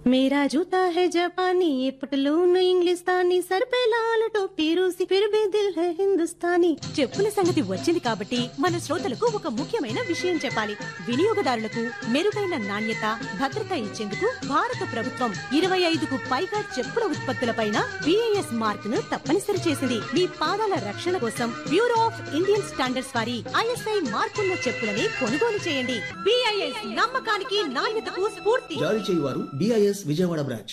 मेरा जूता है जापानी ये पटलून इंग्लिस्तानी सर पे लाल टोपी रूसी फिर भी दिल है हिंदुस्तानी చెప్పుల సంగతి వచ్చింది కాబట్టి మన శ్రోతలకు ఒక ముఖ్యమైన విషయం చెప్పాలి వినియోగదారులకు మెరుగైన నాణ్యత భద్రత ఇచ్చేందుకు భారత ప్రభుత్వం ఇరవై ఐదుకు పైగా చెప్పుల ఉత్పత్తులపైన బిఐఎస్ మార్క్ ను తప్పనిసరి చేసింది మీ పాదాల రక్షణ కోసం బ్యూరో ఆఫ్ ఇండియన్ స్టాండర్డ్స్ వారి ఐఎస్ఐ మార్కున్న చెప్పులని కొనుగోలు చేయండి బిఐఎస్ నమ్మకానికి నాణ్యతకు స్ఫూర్తి జారీ చేయువారు బిఐఎస్ విజయవాడ బ్రాంచ్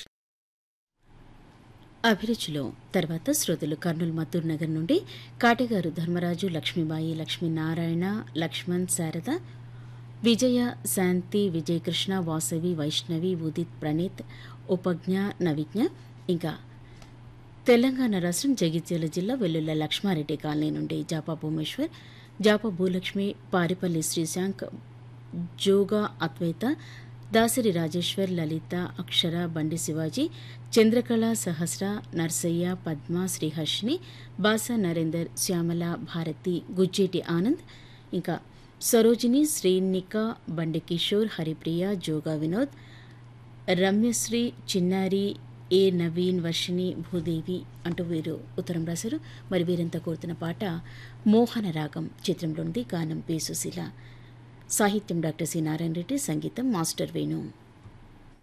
అభిరుచిలో తర్వాత శ్రోతలు కర్నూలు మద్దూర్ నగర్ నుండి కాటగారు ధర్మరాజు లక్ష్మీబాయి లక్ష్మీనారాయణ లక్ష్మణ్ శారద విజయ శాంతి విజయకృష్ణ వాసవి వైష్ణవి ఉదిత్ ప్రణీత్ ఉపజ్ఞ నవిజ్ఞ ఇంకా తెలంగాణ రాష్ట్రం జగిత్యాల జిల్లా వెల్లుల్ల లక్ష్మారెడ్డి కాలనీ నుండి జాపా భూమేశ్వర్ జాపా భూలక్ష్మి పారిపల్లి శ్రీశాంక్ జోగా అద్వైత దాసరి రాజేశ్వర్ లలిత అక్షర బండి శివాజీ చంద్రకళ సహస్ర నర్సయ్య పద్మ శ్రీహర్షిని బాసా నరేందర్ శ్యామల భారతి గుజ్జేటి ఆనంద్ ఇంకా సరోజిని శ్రీనిక బండి కిషోర్ హరిప్రియ జోగా వినోద్ రమ్యశ్రీ చిన్నారి ఏ నవీన్ వర్షిణి భూదేవి అంటూ వీరు ఉత్తరం రాశారు మరి వీరంతా కోరుతున్న పాట మోహన రాగం చిత్రంలోనిది గానం పి సుశీల సాహిత్యం డాక్టర్ సి నారాయణ రెడ్డి సంగీతం మాస్టర్ వేణు